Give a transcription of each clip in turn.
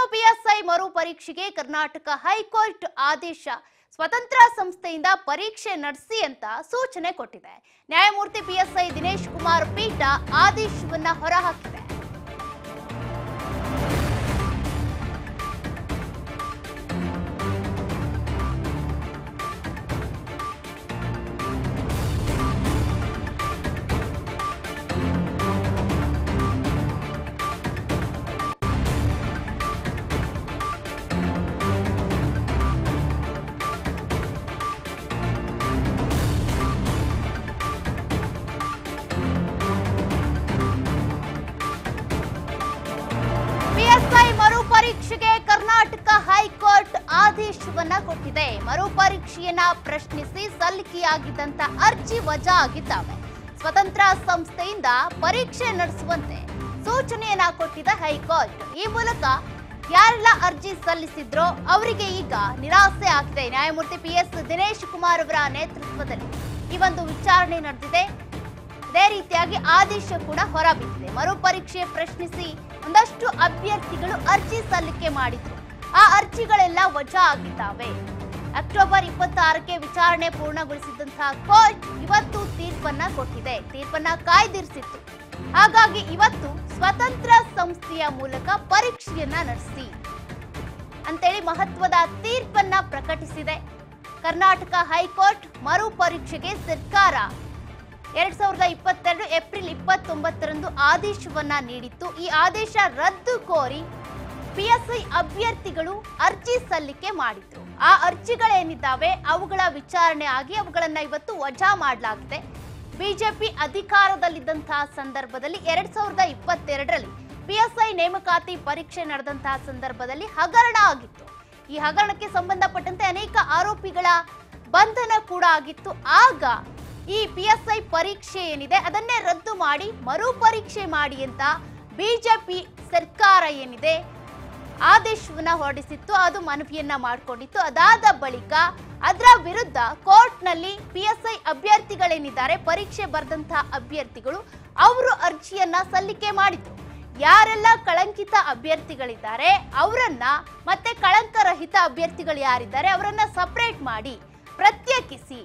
PSI ಮರು ಪರೀಕ್ಷೆಗೆ Karnataka high court ಆದೇಶ ಸ್ವತಂತ್ರ ಸಂಸ್ಥೆಯಿಂದ ಪರೀಕ್ಷೆ ನಡೆಸಿ ಅಂತ ಸೂಚನೆ ಕೊಟ್ಟಿದೆ ನ್ಯಾಯಮೂರ್ತಿ ಪಿಎಸ್ಐ ದಿನೇಶ್ ಕುಮಾರ್ ಪೀಠ ಆದೇಶವನ್ನ ಹೊರಹಾಕಿದೆ ಪಿಎಸ್ಐ ಮರು ಪರೀಕ್ಷೆಗೆ ಕರ್ನಾಟಕ ಹೈಕೋರ್ಟ್ ಆದೇಶವನ್ನ ಕೊಟ್ಟಿದೆ ಮರು ಪರೀಕ್ಷೆಯನ್ನ ಪ್ರಶ್ನಿಸಿ ಸಲ್ಲಿಕೆಯಾಗಿದ್ದಂತ ಅರ್ಜಿ ವಜಾ ಆಗಿದ್ದಾವೆ ಸ್ವತಂತ್ರ ಸಂಸ್ಥೆಯಿಂದ ಪರೀಕ್ಷೆ ನಡೆಸುವಂತೆ ಸೂಚನೆಯನ್ನ ಕೊಟ್ಟಿದೆ ಹೈಕೋರ್ಟ್ ಈ ಮೂಲಕ ಯಾರೆಲ್ಲ ಅರ್ಜಿ ಸಲ್ಲಿಸಿದ್ರೋ ಅವರಿಗೆ ಈಗ ನಿರಾಸೆ ಆಗಿದೆ ನ್ಯಾಯಮೂರ್ತಿ ಪಿ ಎಸ್ ದಿನೇಶ್ ಕುಮಾರ್ ಅವರ ನೇತೃತ್ವದಲ್ಲಿ ಈ ಒಂದು ವಿಚಾರಣೆ ನಡೆದಿದೆ ಅದೇ ರೀತಿಯಾಗಿ ಆದೇಶ ಕೂಡ ಹೊರಬಿದ್ದಿದೆ ಮರು ಪರೀಕ್ಷೆ ಪ್ರಶ್ನಿಸಿ ಒಂದಷ್ಟು ಅಭ್ಯರ್ಥಿಗಳು ಅರ್ಜಿ ಸಲ್ಲಿಕೆ ಮಾಡಿದ್ರು ಆ ಅರ್ಜಿಗಳೆಲ್ಲ ವಜಾ ಆಗಿದ್ದಾವೆ ಅಕ್ಟೋಬರ್ ಇಪ್ಪತ್ತಾರಕ್ಕೆ ವಿಚಾರಣೆ ಪೂರ್ಣಗೊಳಿಸಿದಂತಹ ಕೋರ್ಟ್ ಇವತ್ತು ತೀರ್ಪನ್ನ ಕೊಟ್ಟಿದೆ ತೀರ್ಪನ್ನ ಕಾಯ್ದಿರಿಸಿತ್ತು ಹಾಗಾಗಿ ಇವತ್ತು ಸ್ವತಂತ್ರ ಸಂಸ್ಥೆಯ ಮೂಲಕ ಪರೀಕ್ಷೆಯನ್ನ ನಡೆಸಿ ಅಂತೇಳಿ ಮಹತ್ವದ ತೀರ್ಪನ್ನ ಪ್ರಕಟಿಸಿದೆ ಕರ್ನಾಟಕ ಹೈಕೋರ್ಟ್ ಮರು ಪರೀಕ್ಷೆಗೆ ಸರ್ಕಾರ ಎರಡ್ ಸಾವಿರದ ಇಪ್ಪತ್ತೆರಡು ಏಪ್ರಿಲ್ ಇಪ್ಪತ್ತೊಂಬತ್ತರಂದು ಆದೇಶವನ್ನ ನೀಡಿತ್ತು ಈ ಆದೇಶ ರದ್ದು ಕೋರಿ ಪಿಎಸ್ಐ ಅಭ್ಯರ್ಥಿಗಳು ಅರ್ಜಿ ಸಲ್ಲಿಕೆ ಮಾಡಿದ್ರು ಆ ಅರ್ಜಿಗಳೇನಿದ್ದಾವೆ ಅವುಗಳ ವಿಚಾರಣೆ ಆಗಿ ಅವುಗಳನ್ನ ಇವತ್ತು ವಜಾ ಮಾಡಲಾಗಿದೆ ಬಿಜೆಪಿ ಅಧಿಕಾರದಲ್ಲಿದ್ದಂತಹ ಸಂದರ್ಭದಲ್ಲಿ ಎರಡ್ ಸಾವಿರದ ಇಪ್ಪತ್ತೆರಡರಲ್ಲಿ ಪಿಎಸ್ಐ ನೇಮಕಾತಿ ಪರೀಕ್ಷೆ ನಡೆದಂತಹ ಸಂದರ್ಭದಲ್ಲಿ ಹಗರಣ ಆಗಿತ್ತು ಈ ಹಗರಣಕ್ಕೆ ಸಂಬಂಧಪಟ್ಟಂತೆ ಅನೇಕ ಆರೋಪಿಗಳ ಬಂಧನ ಕೂಡ ಆಗಿತ್ತು ಆಗ ಈ ಪಿಎಸ್ಐ ಪರೀಕ್ಷೆ ಏನಿದೆ ಅದನ್ನೇ ರದ್ದು ಮಾಡಿ ಮರು ಪರೀಕ್ಷೆ ಮಾಡಿ ಅಂತ ಬಿಜೆಪಿ ಸರ್ಕಾರ ಏನಿದೆ ಆದೇಶವನ್ನ ಹೊರಡಿಸಿತ್ತು ಅದು ಮನವಿಯನ್ನ ಮಾಡಿಕೊಂಡಿತ್ತು ಅದಾದ ಬಳಿಕ ಅದರ ವಿರುದ್ಧ ಕೋರ್ಟ್ನಲ್ಲಿ ಪಿಎಸ್ಐ ಅಭ್ಯರ್ಥಿಗಳೇನಿದ್ದಾರೆ ಪರೀಕ್ಷೆ ಬರೆದಂತಹ ಅಭ್ಯರ್ಥಿಗಳು ಅವರು ಅರ್ಜಿಯನ್ನ ಸಲ್ಲಿಕೆ ಮಾಡಿದ್ರು ಯಾರೆಲ್ಲ ಕಳಂಕಿತ ಅಭ್ಯರ್ಥಿಗಳಿದ್ದಾರೆ ಅವರನ್ನ ಮತ್ತೆ ಕಳಂಕರಹಿತ ಅಭ್ಯರ್ಥಿಗಳು ಯಾರಿದ್ದಾರೆ ಅವರನ್ನ ಸಪರೇಟ್ ಮಾಡಿ ಪ್ರತ್ಯೇಕಿಸಿ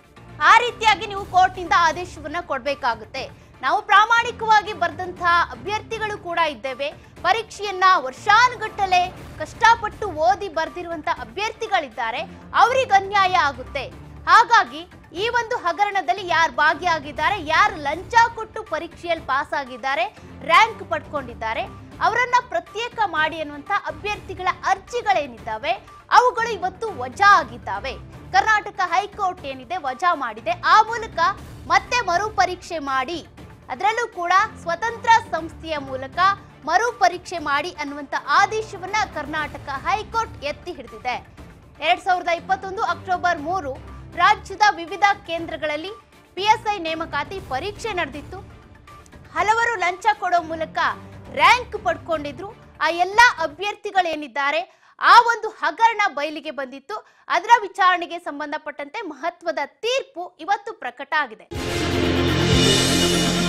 ಆ ರೀತಿಯಾಗಿ ನೀವು ಕೋರ್ಟ್ನಿಂದ ಆದೇಶವನ್ನ ಕೊಡಬೇಕಾಗುತ್ತೆ ನಾವು ಪ್ರಾಮಾಣಿಕವಾಗಿ ಬರೆದಂತಹ ಅಭ್ಯರ್ಥಿಗಳು ಕೂಡ ಇದ್ದೇವೆ ಪರೀಕ್ಷೆಯನ್ನ ವರ್ಷಾನುಗಟ್ಟಲೆ ಕಷ್ಟಪಟ್ಟು ಓದಿ ಬರೆದಿರುವಂತ ಅಭ್ಯರ್ಥಿಗಳಿದ್ದಾರೆ ಅವ್ರಿಗೆ ಅನ್ಯಾಯ ಆಗುತ್ತೆ ಹಾಗಾಗಿ ಈ ಒಂದು ಹಗರಣದಲ್ಲಿ ಯಾರು ಭಾಗಿಯಾಗಿದ್ದಾರೆ ಯಾರು ಲಂಚ ಕೊಟ್ಟು ಪರೀಕ್ಷೆಯಲ್ಲಿ ಪಾಸ್ ಆಗಿದ್ದಾರೆ ರ್ಯಾಂಕ್ ಪಡ್ಕೊಂಡಿದ್ದಾರೆ ಅವರನ್ನ ಪ್ರತ್ಯೇಕ ಮಾಡಿ ಅನ್ನುವಂತ ಅಭ್ಯರ್ಥಿಗಳ ಅರ್ಜಿಗಳೇನಿದ್ದಾವೆ ಅವುಗಳು ಇವತ್ತು ವಜಾ ಆಗಿದ್ದಾವೆ ಕರ್ನಾಟಕ ಹೈಕೋರ್ಟ್ ಏನಿದೆ ವಜಾ ಮಾಡಿದೆ ಆ ಮೂಲಕ ಮತ್ತೆ ಮರು ಪರೀಕ್ಷೆ ಮಾಡಿ ಅದರಲ್ಲೂ ಕೂಡ ಸ್ವತಂತ್ರ ಸಂಸ್ಥೆಯ ಮೂಲಕ ಮರು ಪರೀಕ್ಷೆ ಮಾಡಿ ಅನ್ನುವಂತ ಆದೇಶವನ್ನ ಕರ್ನಾಟಕ ಹೈಕೋರ್ಟ್ ಎತ್ತಿ ಹಿಡಿದಿದೆ ಎರಡ್ ಸಾವಿರದ ಇಪ್ಪತ್ತೊಂದು ಅಕ್ಟೋಬರ್ ಮೂರು ರಾಜ್ಯದ ವಿವಿಧ ಕೇಂದ್ರಗಳಲ್ಲಿ ಪಿಎಸ್ಐ ನೇಮಕಾತಿ ಪರೀಕ್ಷೆ ನಡೆದಿತ್ತು ಹಲವರು ಲಂಚ ಕೊಡೋ ಮೂಲಕ ರ್ಯಾಂಕ್ ಪಡ್ಕೊಂಡಿದ್ರು ಆ ಎಲ್ಲ ಅಭ್ಯರ್ಥಿಗಳೇನಿದ್ದಾರೆ ಆ ಒಂದು ಹಗರಣ ಬಯಲಿಗೆ ಬಂದಿತ್ತು ಅದರ ವಿಚಾರಣೆಗೆ ಸಂಬಂಧಪಟ್ಟಂತೆ ಮಹತ್ವದ ತೀರ್ಪು ಇವತ್ತು ಪ್ರಕಟ ಆಗಿದೆ